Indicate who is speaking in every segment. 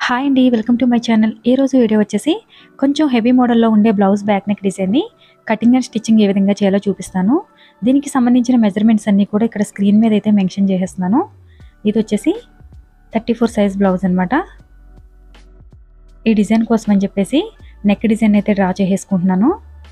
Speaker 1: hi అండి welcome to my channel ఈ రోజు వీడియో వచ్చేసి కొంచెం హెవీ మోడల్లో ఉండే బ్లౌజ్ బ్యాక్ నెక్ డిజైన్ని కటింగ్ అండ్ స్టిచ్చింగ్ ఏ విధంగా చేయాలో చూపిస్తాను దీనికి సంబంధించిన మెజర్మెంట్స్ అన్నీ కూడా ఇక్కడ స్క్రీన్ మీద అయితే మెన్షన్ చేసేస్తున్నాను ఇది వచ్చేసి థర్టీ ఫోర్ సైజ్ బ్లౌజ్ అనమాట ఈ డిజైన్ కోసం అని చెప్పేసి నెక్ డిజైన్ అయితే డ్రా చేసేసుకుంటున్నాను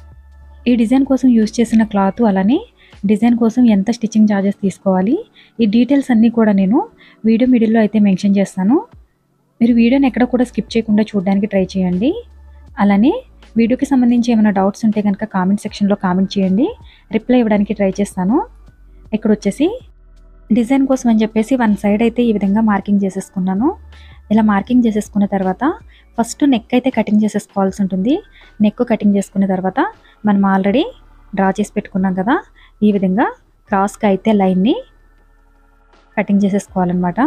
Speaker 1: ఈ డిజైన్ కోసం యూజ్ చేసిన క్లాత్ అలానే డిజైన్ కోసం ఎంత స్టిచ్చింగ్ ఛార్జెస్ తీసుకోవాలి ఈ డీటెయిల్స్ అన్నీ కూడా నేను వీడియో మిడిల్లో అయితే మెన్షన్ చేస్తాను మీరు వీడియోని ఎక్కడ కూడా స్కిప్ చేయకుండా చూడడానికి ట్రై చేయండి అలానే వీడియోకి సంబంధించి ఏమైనా డౌట్స్ ఉంటే కనుక కామెంట్ సెక్షన్లో కామెంట్ చేయండి రిప్లై ఇవ్వడానికి ట్రై చేస్తాను ఇక్కడ వచ్చేసి డిజైన్ కోసం అని చెప్పేసి వన్ సైడ్ అయితే ఈ విధంగా మార్కింగ్ చేసేసుకున్నాను ఇలా మార్కింగ్ చేసేసుకున్న తర్వాత ఫస్ట్ నెక్ అయితే కటింగ్ చేసేసుకోవాల్సి ఉంటుంది నెక్ కటింగ్ చేసుకున్న తర్వాత మనం ఆల్రెడీ డ్రా చేసి పెట్టుకున్నాం కదా ఈ విధంగా క్రాస్గా అయితే లైన్ని కటింగ్ చేసేసుకోవాలన్నమాట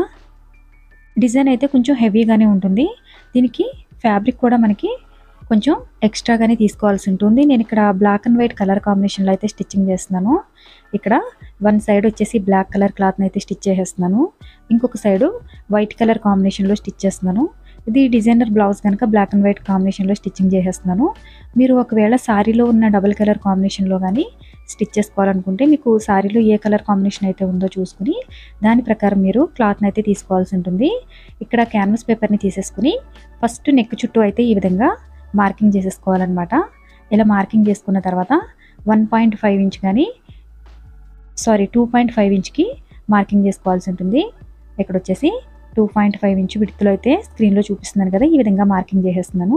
Speaker 1: డిజైన్ అయితే కొంచెం హెవీగానే ఉంటుంది దీనికి ఫ్యాబ్రిక్ కూడా మనకి కొంచెం ఎక్స్ట్రాగానే తీసుకోవాల్సి ఉంటుంది నేను ఇక్కడ బ్లాక్ అండ్ వైట్ కలర్ కాంబినేషన్లో అయితే స్టిచ్చింగ్ చేస్తున్నాను ఇక్కడ వన్ సైడ్ వచ్చేసి బ్లాక్ కలర్ క్లాత్ని అయితే స్టిచ్ చేసేస్తున్నాను ఇంకొక సైడు వైట్ కలర్ కాంబినేషన్లో స్టిచ్ చేస్తున్నాను ఇది డిజైనర్ బ్లౌజ్ కనుక బ్లాక్ అండ్ వైట్ కాంబినేషన్లో స్టిచ్చింగ్ చేసేస్తున్నాను మీరు ఒకవేళ శారీలో ఉన్న డబుల్ కలర్ కాంబినేషన్లో కానీ స్టిచ్ చేసుకోవాలనుకుంటే మీకు శారీలో ఏ కలర్ కాంబినేషన్ అయితే ఉందో చూసుకుని దాని ప్రకారం మీరు క్లాత్ని అయితే తీసుకోవాల్సి ఉంటుంది ఇక్కడ క్యాన్వాస్ పేపర్ని తీసేసుకుని ఫస్ట్ నెక్ చుట్టూ అయితే ఈ విధంగా మార్కింగ్ చేసేసుకోవాలన్నమాట ఇలా మార్కింగ్ చేసుకున్న తర్వాత వన్ పాయింట్ ఫైవ్ ఇంచ్ కానీ సారీ టూ పాయింట్ ఫైవ్ ఇంచ్కి మార్కింగ్ చేసుకోవాల్సి ఉంటుంది ఇక్కడ వచ్చేసి టూ పాయింట్ ఫైవ్ ఇంచ్ విడుతులో అయితే స్క్రీన్లో చూపిస్తున్నాను కదా ఈ విధంగా మార్కింగ్ చేసేస్తున్నాను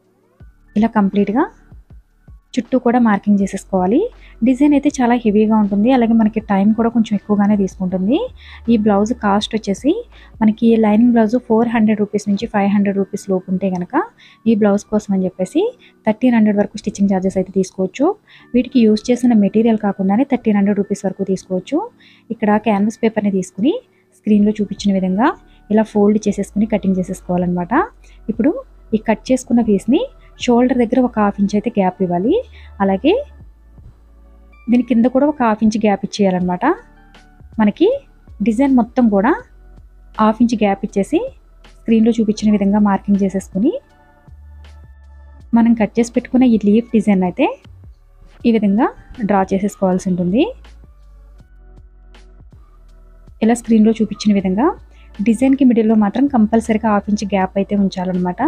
Speaker 1: ఇలా కంప్లీట్గా చుట్టూ కూడా మార్కింగ్ చేసేసుకోవాలి డిజైన్ అయితే చాలా హెవీగా ఉంటుంది అలాగే మనకి టైం కూడా కొంచెం ఎక్కువగానే తీసుకుంటుంది ఈ బ్లౌజ్ కాస్ట్ వచ్చేసి మనకి lining blouse four hundred rupees నుంచి ఫైవ్ హండ్రెడ్ రూపీస్ లోపు ఉంటే కనుక ఈ బ్లౌజ్ కోసం అని చెప్పేసి థర్టీన్ హండ్రెడ్ వరకు స్టిచ్చింగ్ ఛార్జెస్ అయితే తీసుకోవచ్చు వీటికి యూజ్ చేసిన మెటీరియల్ కాకుండానే థర్టీన్ హండ్రెడ్ రూపీస్ వరకు తీసుకోవచ్చు ఇక్కడ క్యాన్వాస్ పేపర్ని తీసుకుని స్క్రీన్లో చూపించిన విధంగా ఇలా ఫోల్డ్ చేసేసుకుని కటింగ్ చేసేసుకోవాలన్నమాట ఇప్పుడు ఈ కట్ చేసుకున్న పీస్ని షోల్డర్ దగ్గర ఒక హాఫ్ ఇంచ్ అయితే గ్యాప్ ఇవ్వాలి అలాగే దీని కింద కూడా ఒక హాఫ్ ఇంచ్ గ్యాప్ ఇచ్చేయాలన్నమాట మనకి డిజైన్ మొత్తం కూడా హాఫ్ ఇంచ్ గ్యాప్ ఇచ్చేసి స్క్రీన్లో చూపించిన విధంగా మార్కింగ్ చేసేసుకుని మనం కట్ చేసి పెట్టుకున్న ఈ లీఫ్ డిజైన్ అయితే ఈ విధంగా డ్రా చేసేసుకోవాల్సి ఉంటుంది ఇలా స్క్రీన్లో చూపించిన విధంగా డిజైన్కి మిడిల్లో మాత్రం కంపల్సరీగా హాఫ్ ఇంచ్ గ్యాప్ అయితే ఉంచాలన్నమాట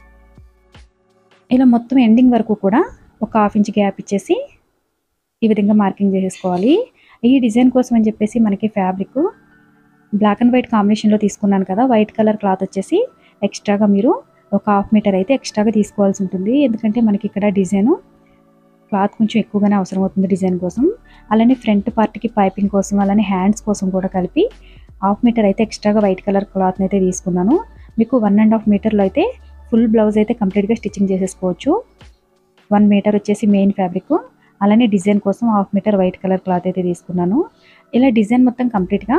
Speaker 1: ఇలా మొత్తం ఎండింగ్ వరకు కూడా ఒక హాఫ్ ఇంచ్ గ్యాప్ ఇచ్చేసి ఈ విధంగా మార్కింగ్ చేసేసుకోవాలి ఈ డిజైన్ కోసం అని చెప్పేసి మనకి ఫ్యాబ్రిక్ బ్లాక్ అండ్ వైట్ కాంబినేషన్లో తీసుకున్నాను కదా వైట్ కలర్ క్లాత్ వచ్చేసి ఎక్స్ట్రాగా మీరు ఒక హాఫ్ మీటర్ అయితే ఎక్స్ట్రాగా తీసుకోవాల్సి ఉంటుంది ఎందుకంటే మనకి ఇక్కడ డిజైన్ క్లాత్ కొంచెం ఎక్కువగానే అవసరం అవుతుంది డిజైన్ కోసం అలానే ఫ్రంట్ పార్ట్కి పైపింగ్ కోసం అలానే హ్యాండ్స్ కోసం కూడా కలిపి హాఫ్ మీటర్ అయితే ఎక్స్ట్రాగా వైట్ కలర్ క్లాత్ని అయితే తీసుకున్నాను మీకు వన్ అండ్ హాఫ్ మీటర్లో అయితే ఫుల్ బ్లౌజ్ అయితే కంప్లీట్గా స్టిచ్చింగ్ చేసేసుకోవచ్చు వన్ మీటర్ వచ్చేసి మెయిన్ ఫ్యాబ్రిక్ అలానే డిజైన్ కోసం half meter white colour cloth అయితే తీసుకున్నాను ఇలా డిజైన్ మొత్తం కంప్లీట్గా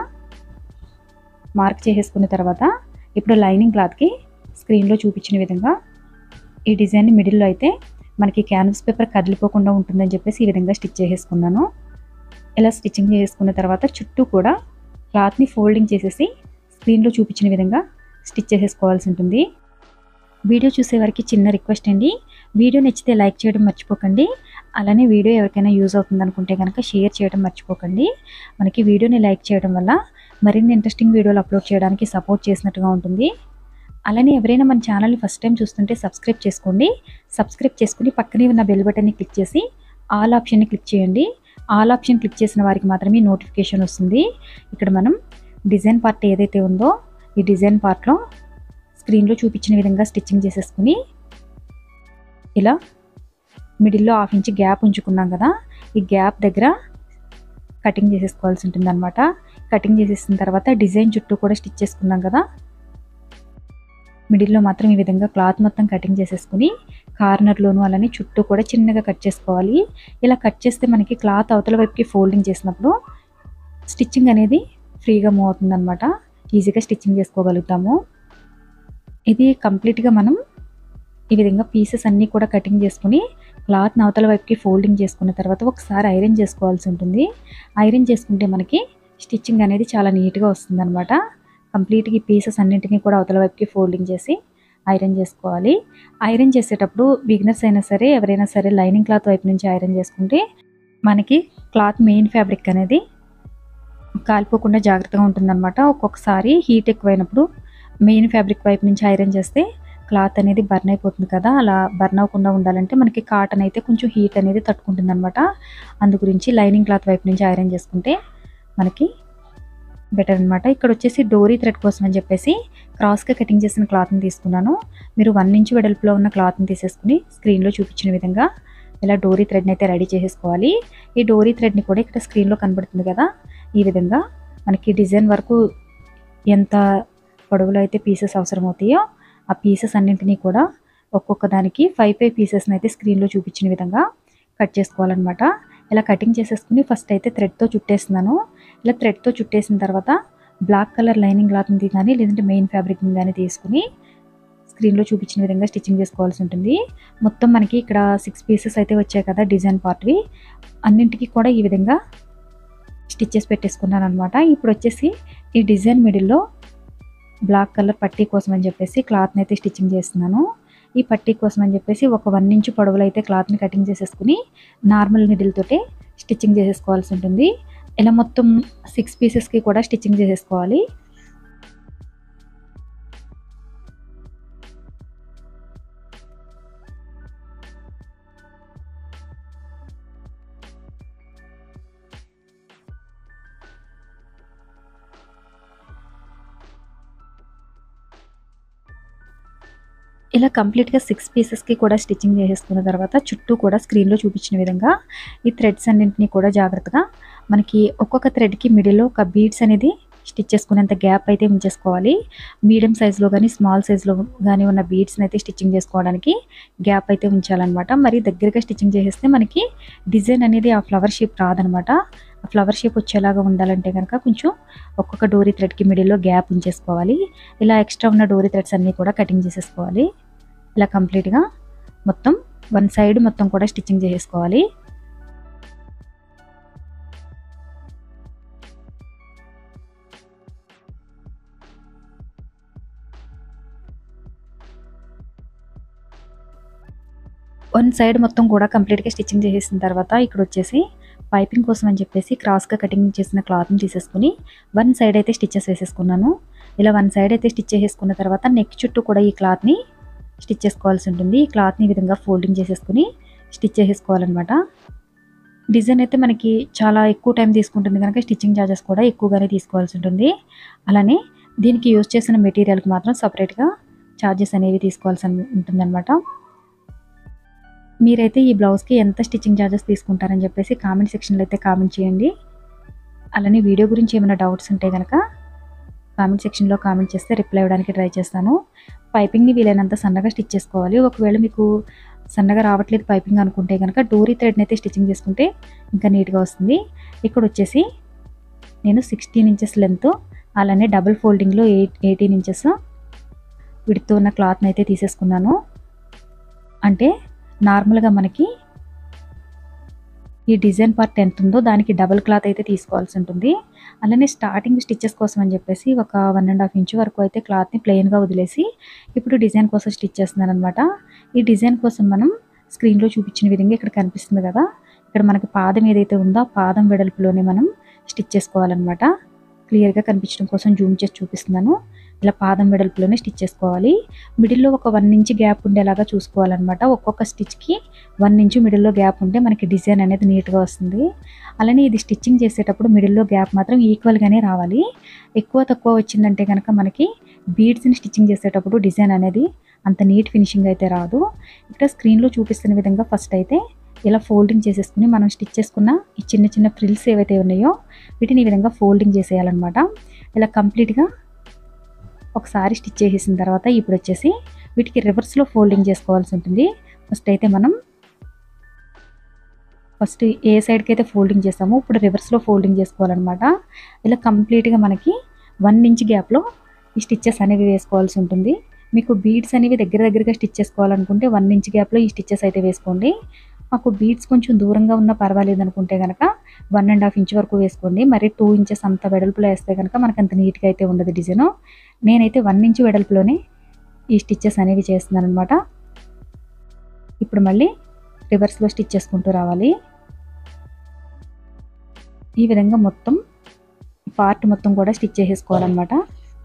Speaker 1: మార్క్ చేసేసుకున్న తర్వాత ఇప్పుడు లైనింగ్ క్లాత్కి స్క్రీన్లో చూపించిన విధంగా ఈ డిజైన్ మిడిల్లో అయితే మనకి క్యాన్వస్ పేపర్ కదిలిపోకుండా ఉంటుందని చెప్పేసి ఈ విధంగా స్టిచ్ చేసేసుకున్నాను ఇలా స్టిచ్చింగ్ చేసుకున్న తర్వాత చుట్టూ కూడా క్లాత్ని ఫోల్డింగ్ చేసేసి స్క్రీన్లో చూపించిన విధంగా స్టిచ్ చేసేసుకోవాల్సి ఉంటుంది వీడియో చూసే వారికి చిన్న రిక్వెస్ట్ అండి వీడియో నచ్చితే లైక్ చేయడం మర్చిపోకండి అలానే వీడియో ఎవరికైనా యూజ్ అవుతుంది అనుకుంటే కనుక షేర్ చేయడం మర్చిపోకండి మనకి వీడియోని లైక్ చేయడం వల్ల మరిన్ని ఇంట్రెస్టింగ్ వీడియోలు అప్లోడ్ చేయడానికి సపోర్ట్ చేసినట్టుగా ఉంటుంది అలానే ఎవరైనా మన ఛానల్ని ఫస్ట్ టైం చూస్తుంటే సబ్స్క్రైబ్ చేసుకోండి సబ్స్క్రైబ్ చేసుకుని పక్కనే ఉన్న బెల్ బటన్ని క్లిక్ చేసి ఆల్ ఆప్షన్ని క్లిక్ చేయండి ఆల్ ఆప్షన్ క్లిక్ చేసిన వారికి మాత్రమే నోటిఫికేషన్ వస్తుంది ఇక్కడ మనం డిజైన్ పార్ట్ ఏదైతే ఉందో ఈ డిజైన్ పార్ట్లో స్క్రీన్లో చూపించిన విధంగా స్టిచ్చింగ్ చేసేసుకుని ఇలా మిడిల్లో హాఫ్ ఇంచ్ గ్యాప్ ఉంచుకున్నాం కదా ఈ గ్యాప్ దగ్గర కటింగ్ చేసేసుకోవాల్సి ఉంటుంది అనమాట కటింగ్ చేసేసిన తర్వాత డిజైన్ చుట్టూ కూడా స్టిచ్ చేసుకున్నాం కదా మిడిల్లో మాత్రం ఈ విధంగా క్లాత్ మొత్తం కటింగ్ చేసేసుకుని కార్నర్లోను అలానే చుట్టూ కూడా చిన్నగా కట్ చేసుకోవాలి ఇలా కట్ చేస్తే మనకి క్లాత్ అవతల వైపుకి ఫోల్డింగ్ చేసినప్పుడు స్టిచ్చింగ్ అనేది ఫ్రీగా మూవ్ అవుతుంది అనమాట ఈజీగా స్టిచ్చింగ్ చేసుకోగలుగుతాము ఇది కంప్లీట్గా మనం ఈ విధంగా పీసెస్ అన్నీ కూడా కటింగ్ చేసుకుని క్లాత్ అవతల వైపుకి ఫోల్డింగ్ చేసుకున్న తర్వాత ఒకసారి ఐరన్ చేసుకోవాల్సి ఉంటుంది ఐరన్ చేసుకుంటే మనకి స్టిచ్చింగ్ అనేది చాలా నీట్గా వస్తుంది అనమాట కంప్లీట్గా ఈ పీసెస్ అన్నింటినీ కూడా అవతల వైపుకి ఫోల్డింగ్ చేసి ఐరన్ చేసుకోవాలి ఐరన్ చేసేటప్పుడు బిగినర్స్ అయినా సరే ఎవరైనా సరే లైనింగ్ క్లాత్ వైపు నుంచి ఐరన్ చేసుకుంటే మనకి క్లాత్ మెయిన్ ఫ్యాబ్రిక్ అనేది కాలిపోకుండా జాగ్రత్తగా ఉంటుందన్నమాట ఒక్కొక్కసారి హీట్ ఎక్కువైనప్పుడు మెయిన్ ఫ్యాబ్రిక్ వైపు నుంచి ఐరన్ చేస్తే క్లాత్ అనేది బర్న్ అయిపోతుంది కదా అలా బర్న్ అవ్వకుండా ఉండాలంటే మనకి కాటన్ అయితే కొంచెం హీట్ అనేది తట్టుకుంటుంది అనమాట అందు గురించి లైనింగ్ క్లాత్ వైపు నుంచి ఐరన్ చేసుకుంటే మనకి బెటర్ అనమాట ఇక్కడ వచ్చేసి డోరీ థ్రెడ్ కోసం అని చెప్పేసి క్రాస్గా కటింగ్ చేసిన క్లాత్ని తీసుకున్నాను మీరు వన్ ఇంచ్ వెడల్పులో ఉన్న క్లాత్ని తీసేసుకుని స్క్రీన్లో చూపించిన విధంగా ఇలా డోరీ థ్రెడ్ని అయితే రెడీ చేసేసుకోవాలి ఈ డోరీ థ్రెడ్ని కూడా ఇక్కడ స్క్రీన్లో కనబడుతుంది కదా ఈ విధంగా మనకి డిజైన్ వరకు ఎంత పొడవులో అయితే పీసెస్ అవసరం అవుతాయో ఆ పీసెస్ అన్నింటినీ కూడా ఒక్కొక్క దానికి ఫైవ్ ఫైవ్ పీసెస్ని అయితే స్క్రీన్లో చూపించిన విధంగా కట్ చేసుకోవాలన్నమాట ఇలా కటింగ్ చేసేసుకుని ఫస్ట్ అయితే థ్రెడ్తో చుట్టేస్తున్నాను ఇలా థ్రెడ్తో చుట్టేసిన తర్వాత బ్లాక్ కలర్ లైనింగ్ క్లాత్ని కానీ లేదంటే మెయిన్ ఫ్యాబ్రిక్ని కానీ తీసుకుని స్క్రీన్లో చూపించిన విధంగా స్టిచ్చింగ్ చేసుకోవాల్సి ఉంటుంది మొత్తం మనకి ఇక్కడ సిక్స్ పీసెస్ అయితే వచ్చాయి కదా డిజైన్ పార్ట్వి అన్నింటికి కూడా ఈ విధంగా స్టిచ్చెస్ పెట్టేసుకున్నాను అనమాట ఇప్పుడు వచ్చేసి ఈ డిజైన్ మిడిల్లో బ్లాక్ కలర్ పట్టీ కోసం అని చెప్పేసి క్లాత్ని అయితే స్టిచ్చింగ్ చేస్తున్నాను ఈ పట్టీ కోసం అని చెప్పేసి ఒక వన్ ఇంచ్ పొడవులో అయితే క్లాత్ని కటింగ్ చేసేసుకుని నార్మల్ నిడిల్ తోటే స్టిచ్చింగ్ చేసేసుకోవాల్సి ఉంటుంది ఇలా మొత్తం సిక్స్ పీసెస్కి కూడా స్టిచ్చింగ్ చేసేసుకోవాలి ఇలా కంప్లీట్గా సిక్స్ పీసెస్కి కూడా స్టిచ్చింగ్ చేసేసుకున్న తర్వాత చుట్టూ కూడా స్క్రీన్లో చూపించిన విధంగా ఈ థ్రెడ్స్ అన్నింటినీ కూడా జాగ్రత్తగా మనకి ఒక్కొక్క థ్రెడ్కి మిడిల్లో ఒక బీడ్స్ అనేది స్టిచ్ చేసుకునేంత గ్యాప్ అయితే ఉంచేసుకోవాలి మీడియం సైజులో కానీ స్మాల్ సైజులో కానీ ఉన్న బీడ్స్ని అయితే స్టిచ్చింగ్ చేసుకోవడానికి గ్యాప్ అయితే ఉంచాలన్నమాట మరి దగ్గరగా స్టిచ్చింగ్ చేసేస్తే మనకి డిజైన్ అనేది ఆ ఫ్లవర్ షేప్ రాదనమాట ఆ ఫ్లవర్ షేప్ వచ్చేలాగా ఉండాలంటే కనుక కొంచెం ఒక్కొక్క డోరీ థ్రెడ్కి మిడిల్లో గ్యాప్ ఉంచేసుకోవాలి ఇలా ఎక్స్ట్రా ఉన్న డోరీ థ్రెడ్స్ అన్నీ కూడా కటింగ్ చేసేసుకోవాలి ఇలా కంప్లీట్గా మొత్తం వన్ సైడ్ మొత్తం కూడా స్టిచ్చింగ్ చేసేసుకోవాలి వన్ సైడ్ మొత్తం కూడా కంప్లీట్గా స్టిచ్చింగ్ చేసేసిన తర్వాత ఇక్కడ వచ్చేసి పైపింగ్ కోసం అని చెప్పేసి క్రాస్గా కటింగ్ చేసిన క్లాత్ని తీసేసుకుని వన్ సైడ్ అయితే స్టిచ్చెస్ వేసేసుకున్నాను ఇలా వన్ సైడ్ అయితే స్టిచ్ చేసేసుకున్న తర్వాత నెక్ చుట్టూ కూడా ఈ క్లాత్ని స్టిచ్ చేసుకోవాల్సి ఉంటుంది ఈ క్లాత్ని ఈ విధంగా ఫోల్డింగ్ చేసేసుకుని స్టిచ్ చేసేసుకోవాలన్నమాట డిజైన్ అయితే మనకి చాలా ఎక్కువ టైం తీసుకుంటుంది కనుక స్టిచ్చింగ్ ఛార్జెస్ కూడా ఎక్కువగానే తీసుకోవాల్సి ఉంటుంది అలానే దీనికి యూజ్ చేసిన మెటీరియల్కి మాత్రం సపరేట్గా ఛార్జెస్ అనేవి తీసుకోవాల్సి ఉంటుందన్నమాట మీరైతే ఈ బ్లౌజ్కి ఎంత స్టిచ్చింగ్ ఛార్జెస్ తీసుకుంటారని చెప్పేసి కామెంట్ సెక్షన్లో అయితే కామెంట్ చేయండి అలానే వీడియో గురించి ఏమైనా డౌట్స్ ఉంటే కనుక కామెంట్ సెక్షన్లో కామెంట్ చేస్తే రిప్లై ఇవ్వడానికి ట్రై చేస్తాను పైపింగ్ని వీలైనంత సన్నగా స్టిచ్ చేసుకోవాలి ఒకవేళ మీకు సన్నగా రావట్లేదు పైపింగ్ అనుకుంటే కనుక డోరీ థ్రెడ్ని అయితే స్టిచ్చింగ్ చేసుకుంటే ఇంకా నీట్గా వస్తుంది ఇక్కడ వచ్చేసి నేను సిక్స్టీన్ ఇంచెస్ లెంత్ అలానే డబుల్ ఫోల్డింగ్లో ఎయిట్ ఎయిటీన్ ఇంచెస్ విడుతూ ఉన్న క్లాత్ని అయితే తీసేసుకున్నాను అంటే నార్మల్గా మనకి ఈ డిజైన్ పార్ట్ ఎంత ఉందో దానికి డబుల్ క్లాత్ అయితే తీసుకోవాల్సి ఉంటుంది అలానే స్టార్టింగ్ స్టిచ్చెస్ కోసం అని చెప్పేసి ఒక వన్ అండ్ హాఫ్ ఇంచ్ వరకు అయితే క్లాత్ని ప్లెయిన్గా వదిలేసి ఇప్పుడు డిజైన్ కోసం స్టిచ్ చేస్తున్నాను అనమాట ఈ డిజైన్ కోసం మనం స్క్రీన్లో చూపించిన విధంగా ఇక్కడ కనిపిస్తుంది కదా ఇక్కడ మనకి పాదం ఏదైతే ఉందో ఆ పాదం వెడల్పులోనే మనం స్టిచ్ చేసుకోవాలన్నమాట క్లియర్గా కనిపించడం కోసం జూమ్ చేసి చూపిస్తున్నాను ఇలా పాదం వెడల్పులోనే స్టిచ్ చేసుకోవాలి మిడిల్లో ఒక వన్ ఇంచ్ గ్యాప్ ఉండేలాగా చూసుకోవాలన్నమాట ఒక్కొక్క స్టిచ్కి వన్ ఇంచ్ మిడిల్లో గ్యాప్ ఉంటే మనకి డిజైన్ అనేది నీట్గా వస్తుంది అలానే ఇది స్టిచ్చింగ్ చేసేటప్పుడు మిడిల్లో గ్యాప్ మాత్రం ఈక్వల్గానే రావాలి ఎక్కువ తక్కువ వచ్చిందంటే కనుక మనకి బీడ్స్ని స్టిచ్చింగ్ చేసేటప్పుడు డిజైన్ అనేది అంత నీట్ ఫినిషింగ్ అయితే రాదు ఇక్కడ స్క్రీన్లో చూపిస్తున్న విధంగా ఫస్ట్ అయితే ఇలా ఫోల్డింగ్ చేసేసుకుని మనం స్టిచ్ చేసుకున్న ఈ చిన్న చిన్న ఫ్రిల్స్ ఏవైతే ఉన్నాయో వీటిని ఈ విధంగా ఫోల్డింగ్ చేసేయాలన్నమాట ఇలా కంప్లీట్గా ఒకసారి స్టిచ్ చేసేసిన తర్వాత ఇప్పుడు వచ్చేసి వీటికి రివర్స్లో ఫోల్డింగ్ చేసుకోవాల్సి ఉంటుంది ఫస్ట్ అయితే మనం ఫస్ట్ ఏ సైడ్కి అయితే ఫోల్డింగ్ చేస్తామో ఇప్పుడు రివర్స్లో ఫోల్డింగ్ చేసుకోవాలన్నమాట ఇలా కంప్లీట్గా మనకి వన్ ఇంచ్ గ్యాప్లో ఈ స్టిచ్చెస్ అనేవి వేసుకోవాల్సి ఉంటుంది మీకు బీడ్స్ అనేవి దగ్గర దగ్గరగా స్టిచ్ చేసుకోవాలనుకుంటే వన్ ఇంచ్ గ్యాప్లో ఈ స్టిచ్చెస్ అయితే వేసుకోండి మాకు బీడ్స్ కొంచెం దూరంగా ఉన్నా పర్వాలేదు అనుకుంటే కనుక వన్ అండ్ హాఫ్ ఇంచ్ వరకు వేసుకోండి మరి టూ ఇంచెస్ అంత వెడల్పులో వేస్తే కనుక మనకు అంత నీట్గా అయితే ఉండదు డిజైన్ నేనైతే వన్ ఇంచ్ వెడల్పులోనే ఈ స్టిచ్చెస్ అనేవి చేస్తున్నాను అనమాట ఇప్పుడు మళ్ళీ రివర్స్లో స్టిచ్ చేసుకుంటూ రావాలి ఈ విధంగా మొత్తం పార్ట్ మొత్తం కూడా స్టిచ్ చేసేసుకోవాలన్నమాట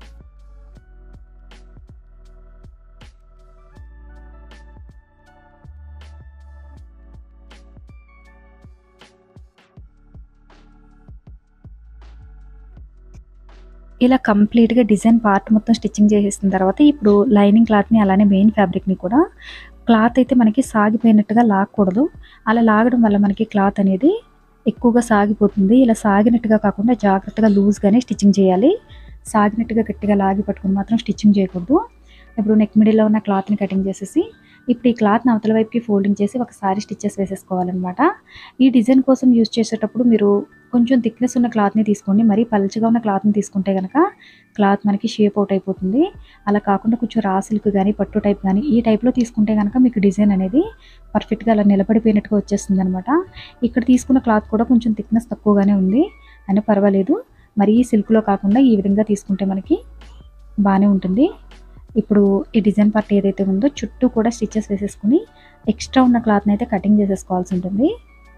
Speaker 1: ఇలా కంప్లీట్గా డిజైన్ పార్ట్ మొత్తం స్టిచ్చింగ్ చేసేసిన తర్వాత ఇప్పుడు లైనింగ్ క్లాత్ని అలానే మెయిన్ ఫ్యాబ్రిక్ని కూడా క్లాత్ అయితే మనకి సాగిపోయినట్టుగా లాగకూడదు అలా లాగడం వల్ల మనకి క్లాత్ అనేది ఎక్కువగా సాగిపోతుంది ఇలా సాగినట్టుగా కాకుండా జాగ్రత్తగా లూజ్గానే స్టిచ్చింగ్ చేయాలి సాగినట్టుగా గట్టిగా లాగి పట్టుకుని మాత్రం స్టిచ్చింగ్ చేయకూడదు ఇప్పుడు నెక్ మిడిల్లో ఉన్న క్లాత్ని కటింగ్ చేసేసి ఇప్పుడు ఈ క్లాత్ని అవతల వైపుకి ఫోల్డింగ్ చేసి ఒకసారి స్టిచ్చెస్ వేసేసుకోవాలన్నమాట ఈ డిజైన్ కోసం యూజ్ చేసేటప్పుడు మీరు కొంచెం థిక్నెస్ ఉన్న క్లాత్ని తీసుకోండి మరీ పలుచగా ఉన్న క్లాత్ని తీసుకుంటే కనుక క్లాత్ మనకి షేప్ అవుట్ అయిపోతుంది అలా కాకుండా కొంచెం రా సిల్క్ కానీ పట్టు టైప్ కానీ ఈ టైప్లో తీసుకుంటే కనుక మీకు డిజైన్ అనేది పర్ఫెక్ట్గా అలా నిలబడిపోయినట్టుగా వచ్చేస్తుంది అనమాట ఇక్కడ తీసుకున్న క్లాత్ కూడా కొంచెం థిక్నెస్ తక్కువగానే ఉంది అని పర్వాలేదు మరీ సిల్క్లో కాకుండా ఈ విధంగా తీసుకుంటే మనకి బాగానే ఉంటుంది ఇప్పుడు ఈ డిజైన్ పార్ట్ ఏదైతే ఉందో చుట్టూ కూడా స్టిచెస్ వేసేసుకుని ఎక్స్ట్రా ఉన్న క్లాత్ని అయితే కటింగ్ చేసేసుకోవాల్సి ఉంటుంది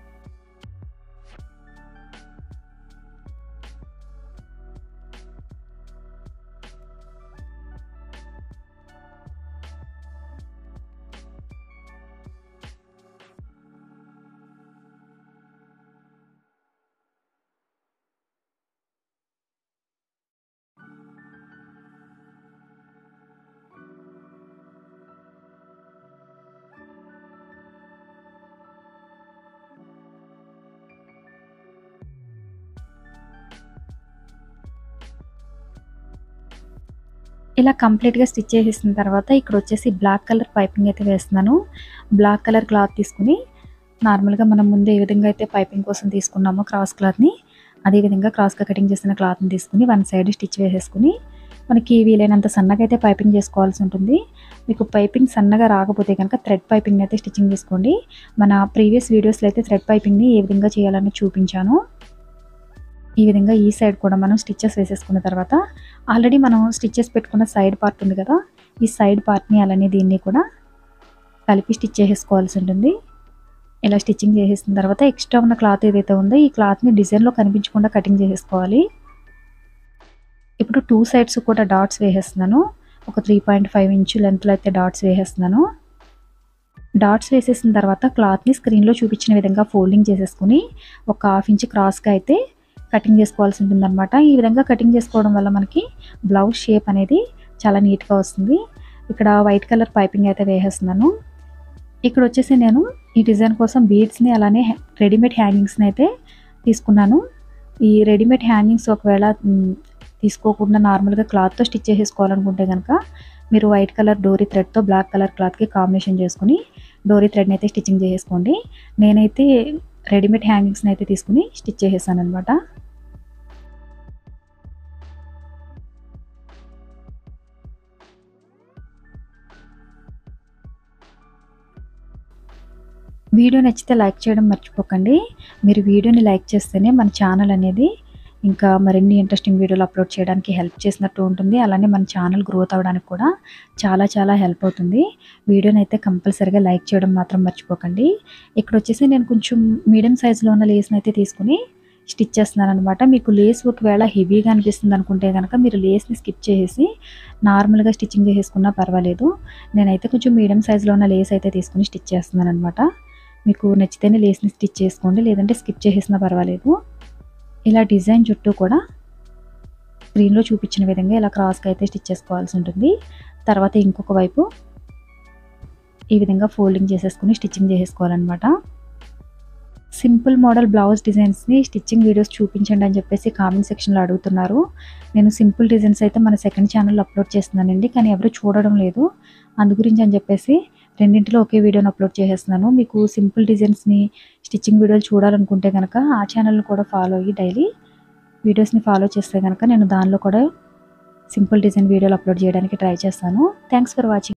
Speaker 1: ఇలా కంప్లీట్గా స్టిచ్ చేసేసిన తర్వాత ఇక్కడ వచ్చేసి బ్లాక్ కలర్ పైపింగ్ అయితే వేస్తున్నాను బ్లాక్ కలర్ క్లాత్ తీసుకుని నార్మల్గా మనం ముందు ఏ విధంగా అయితే పైపింగ్ కోసం తీసుకున్నామో క్రాస్ క్లాత్ని అదే విధంగా క్రాస్గా కటింగ్ చేసిన క్లాత్ని తీసుకుని వన్ సైడ్ స్టిచ్ వేసేసుకుని మనకి వీలైనంత సన్నగా అయితే పైపింగ్ చేసుకోవాల్సి ఉంటుంది మీకు పైపింగ్ సన్నగా రాకపోతే కనుక థ్రెడ్ పైపింగ్ అయితే స్టిచ్చింగ్ చేసుకోండి మన ప్రీవియస్ వీడియోస్లో అయితే థ్రెడ్ పైపింగ్ని ఏ విధంగా చేయాలని చూపించాను ఈ విధంగా ఈ సైడ్ కూడా మనం స్టిచ్చెస్ వేసేసుకున్న తర్వాత ఆల్రెడీ మనం స్టిచ్చెస్ పెట్టుకున్న సైడ్ పార్ట్ ఉంది కదా ఈ సైడ్ పార్ట్ని అలానే దీన్ని కూడా కలిపి స్టిచ్ చేసేసుకోవాల్సి ఉంటుంది ఇలా స్టిచ్చింగ్ చేసేసిన తర్వాత ఎక్స్ట్రా ఉన్న క్లాత్ ఏదైతే ఉందో ఈ క్లాత్ని డిజైన్లో కనిపించకుండా కటింగ్ చేసేసుకోవాలి ఇప్పుడు టూ సైడ్స్ కూడా డాట్స్ వేసేస్తున్నాను ఒక త్రీ పాయింట్ ఫైవ్ ఇంచు లెంత్లో అయితే డాట్స్ వేసేస్తున్నాను డాట్స్ వేసేసిన తర్వాత క్లాత్ని స్క్రీన్లో చూపించిన విధంగా ఫోల్డింగ్ చేసేసుకుని ఒక హాఫ్ ఇంచ్ క్రాస్గా అయితే కటింగ్ చేసుకోవాల్సి ఉంటుందన్నమాట ఈ విధంగా కటింగ్ చేసుకోవడం వల్ల మనకి బ్లౌజ్ షేప్ అనేది చాలా నీట్గా వస్తుంది ఇక్కడ వైట్ కలర్ పైపింగ్ అయితే వేసేస్తున్నాను ఇక్కడ వచ్చేసి నేను ఈ డిజైన్ కోసం బీడ్స్ని అలానే రెడీమేడ్ హ్యాంగింగ్స్ని అయితే తీసుకున్నాను ఈ రెడీమేడ్ హ్యాంగింగ్స్ ఒకవేళ మ్, తీసుకోకుండా నార్మల్గా క్లాత్తో స్టిచ్ చేసేసుకోవాలనుకుంటే కనుక మీరు వైట్ కలర్ డోరీ థ్రెడ్తో బ్లాక్ కలర్ క్లాత్కి కాంబినేషన్ చేసుకుని డోరీ థ్రెడ్ని అయితే స్టిచ్చింగ్ చేసేసుకోండి నేనైతే రెడీమేడ్ హ్యాంగింగ్స్ని అయితే తీసుకుని స్టిచ్ చేసేసాను అనమాట వీడియో నచ్చితే లైక్ చేయడం మర్చిపోకండి మీరు వీడియోని లైక్ చేస్తేనే మన ఛానల్ అనేది ఇంకా మరిన్ని ఇంట్రెస్టింగ్ వీడియోలు అప్లోడ్ చేయడానికి హెల్ప్ చేసినట్టు ఉంటుంది అలానే మన ఛానల్ గ్రోత్ అవ్వడానికి కూడా చాలా చాలా హెల్ప్ అవుతుంది వీడియోని అయితే కంపల్సరీగా లైక్ చేయడం మాత్రం మర్చిపోకండి ఇక్కడ వచ్చేసి నేను కొంచెం మీడియం సైజులో ఉన్న లేస్ని అయితే తీసుకుని స్టిచ్ చేస్తున్నాను అనమాట మీకు లేస్ ఒకవేళ హెవీగా అనిపిస్తుంది అనుకుంటే కనుక మీరు లేస్ని స్కిప్ చేసేసి నార్మల్గా స్టిచ్చింగ్ చేసేసుకున్నా పర్వాలేదు నేనైతే కొంచెం మీడియం సైజులో ఉన్న లేస్ అయితే తీసుకుని స్టిచ్ చేస్తున్నాను అనమాట మీకు నచ్చితేనే లేస్ని స్టిచ్ చేసుకోండి లేదంటే స్కిప్ చేసేసినా పర్వాలేదు ఇలా డిజైన్ చుట్టూ కూడా స్క్రీన్లో చూపించిన విధంగా ఇలా క్రాస్గా అయితే స్టిచ్ చేసుకోవాల్సి ఉంటుంది తర్వాత ఇంకొక వైపు ఈ విధంగా ఫోల్డింగ్ చేసేసుకుని స్టిచ్చింగ్ చేసేసుకోవాలన్నమాట సింపుల్ మోడల్ బ్లౌజ్ డిజైన్స్ని స్టిచ్చింగ్ వీడియోస్ చూపించండి అని చెప్పేసి కామెంట్ సెక్షన్లో అడుగుతున్నారు నేను సింపుల్ డిజైన్స్ అయితే మన సెకండ్ ఛానల్లో అప్లోడ్ చేస్తున్నానండి కానీ ఎవరు చూడడం లేదు అందు గురించి అని చెప్పేసి రెండింటిలో ఒకే వీడియోని అప్లోడ్ చేసేస్తున్నాను మీకు సింపుల్ డిజైన్స్ని స్టిచ్చింగ్ వీడియోలు చూడాలనుకుంటే కనుక ఆ ఛానల్ని కూడా ఫాలో అయ్యి డైలీ వీడియోస్ని ఫాలో చేస్తే కనుక నేను దానిలో కూడా సింపుల్ డిజైన్ వీడియోలు అప్లోడ్ చేయడానికి ట్రై చేస్తాను థ్యాంక్స్ ఫర్ వాచింగ్